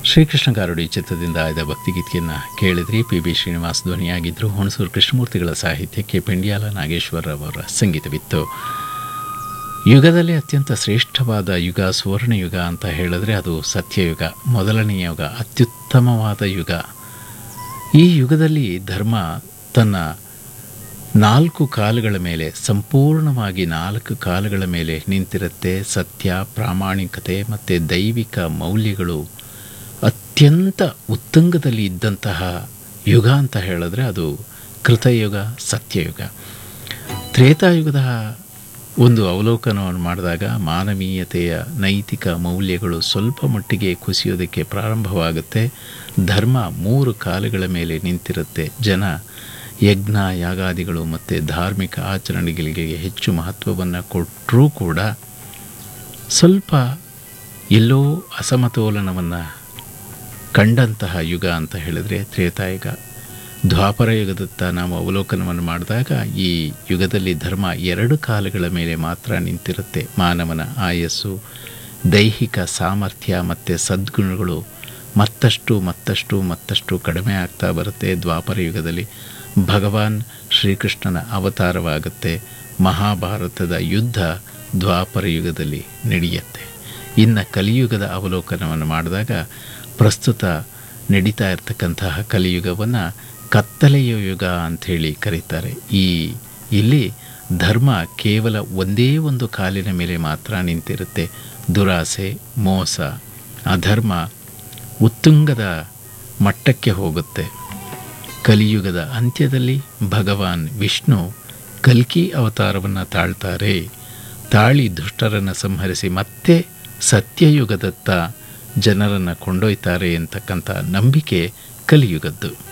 ಶ್ರೀಕೃಷ್ಣ ಗಾರುಡಿ ಚಿತ್ರದಿಂದ ಆಯ್ದ ಭಕ್ತಿಗೀತೆಯನ್ನು ಕೇಳಿದ್ರಿ ಪಿ ಬಿ ಶ್ರೀನಿವಾಸ್ ಧ್ವನಿಯಾಗಿದ್ದರು ಹುಣಸೂರು ಕೃಷ್ಣಮೂರ್ತಿಗಳ ಸಾಹಿತ್ಯಕ್ಕೆ ಪೆಂಡಿಯಾಲ ನಾಗೇಶ್ವರ ಅವರ ಸಂಗೀತವಿತ್ತು ಯುಗದಲ್ಲಿ ಅತ್ಯಂತ ಶ್ರೇಷ್ಠವಾದ ಯುಗ ಸುವರ್ಣ ಯುಗ ಅಂತ ಹೇಳಿದ್ರೆ ಅದು ಸತ್ಯಯುಗ ಮೊದಲನೆಯ ಯುಗ ಅತ್ಯುತ್ತಮವಾದ ಯುಗ ಈ ಯುಗದಲ್ಲಿ ಧರ್ಮ ತನ್ನ ನಾಲ್ಕು ಕಾಲುಗಳ ಮೇಲೆ ಸಂಪೂರ್ಣವಾಗಿ ನಾಲ್ಕು ಕಾಲುಗಳ ಮೇಲೆ ನಿಂತಿರುತ್ತೆ ಸತ್ಯ ಪ್ರಾಮಾಣಿಕತೆ ಮತ್ತು ದೈವಿಕ ಮೌಲ್ಯಗಳು ಅತ್ಯಂತ ಉತ್ತುಂಗದಲ್ಲಿ ಇದ್ದಂತಹ ಯುಗ ಅಂತ ಹೇಳಿದ್ರೆ ಅದು ಕೃತಯುಗ ಸತ್ಯಯುಗ ತ್ರೇತಾಯುಗದ ಒಂದು ಅವಲೋಕನವನ್ನು ಮಾಡಿದಾಗ ಮಾನವೀಯತೆಯ ನೈತಿಕ ಮೌಲ್ಯಗಳು ಸ್ವಲ್ಪ ಮಟ್ಟಿಗೆ ಕುಸಿಯೋದಕ್ಕೆ ಪ್ರಾರಂಭವಾಗುತ್ತೆ ಧರ್ಮ ಮೂರು ಕಾಲುಗಳ ಮೇಲೆ ನಿಂತಿರುತ್ತೆ ಜನ ಯಜ್ಞ ಯಾಗಾದಿಗಳು ಮತ್ತು ಧಾರ್ಮಿಕ ಆಚರಣೆಗಳಿಗೆ ಹೆಚ್ಚು ಮಹತ್ವವನ್ನು ಕೊಟ್ಟರೂ ಕೂಡ ಸ್ವಲ್ಪ ಎಲ್ಲೋ ಅಸಮತೋಲನವನ್ನು ಕಂಡಂತಹ ಯುಗ ಅಂತ ಹೇಳಿದ್ರೆ ತ್ರೇತಾಯುಗ ದ್ವಾಪರ ಯುಗದತ್ತ ನಾವು ಅವಲೋಕನವನ್ನು ಮಾಡಿದಾಗ ಈ ಯುಗದಲ್ಲಿ ಧರ್ಮ ಎರಡು ಕಾಲುಗಳ ಮೇಲೆ ಮಾತ್ರ ನಿಂತಿರುತ್ತೆ ಮಾನವನ ಆಯಸ್ಸು ದೈಹಿಕ ಸಾಮರ್ಥ್ಯ ಮತ್ತು ಸದ್ಗುಣಗಳು ಮತ್ತಷ್ಟು ಮತ್ತಷ್ಟು ಮತ್ತಷ್ಟು ಕಡಿಮೆ ಆಗ್ತಾ ಬರುತ್ತೆ ದ್ವಾಪರ ಯುಗದಲ್ಲಿ ಭಗವಾನ್ ಶ್ರೀಕೃಷ್ಣನ ಅವತಾರವಾಗುತ್ತೆ ಮಹಾಭಾರತದ ಯುದ್ಧ ದ್ವಾಪರ ಯುಗದಲ್ಲಿ ನಡೆಯುತ್ತೆ ಇನ್ನು ಕಲಿಯುಗದ ಅವಲೋಕನವನ್ನು ಮಾಡಿದಾಗ ಪ್ರಸ್ತುತ ನಡೀತಾ ಇರತಕ್ಕಂತಹ ಕಲಿಯುಗವನ್ನು ಕತ್ತಲೆಯ ಯುಗ ಅಂಥೇಳಿ ಕರೀತಾರೆ ಈ ಇಲ್ಲಿ ಧರ್ಮ ಕೇವಲ ಒಂದೇ ಒಂದು ಕಾಲಿನ ಮೇಲೆ ಮಾತ್ರ ನಿಂತಿರುತ್ತೆ ದುರಾಸೆ ಮೋಸ ಅಧರ್ಮ ಉತ್ತುಂಗದ ಮಟ್ಟಕ್ಕೆ ಹೋಗುತ್ತೆ ಕಲಿಯುಗದ ಅಂತ್ಯದಲ್ಲಿ ಭಗವಾನ್ ವಿಷ್ಣು ಕಲ್ಕಿ ಅವತಾರವನ್ನು ತಾಳ್ತಾರೆ ತಾಳಿ ದುಷ್ಟರನ್ನು ಸಂಹರಿಸಿ ಮತ್ತೆ ಸತ್ಯಯುಗದತ್ತ ಜನರನ್ನು ಕೊಂಡೊಯ್ತಾರೆ ಅಂತಕ್ಕಂಥ ನಂಬಿಕೆ ಕಲಿಯುಗದ್ದು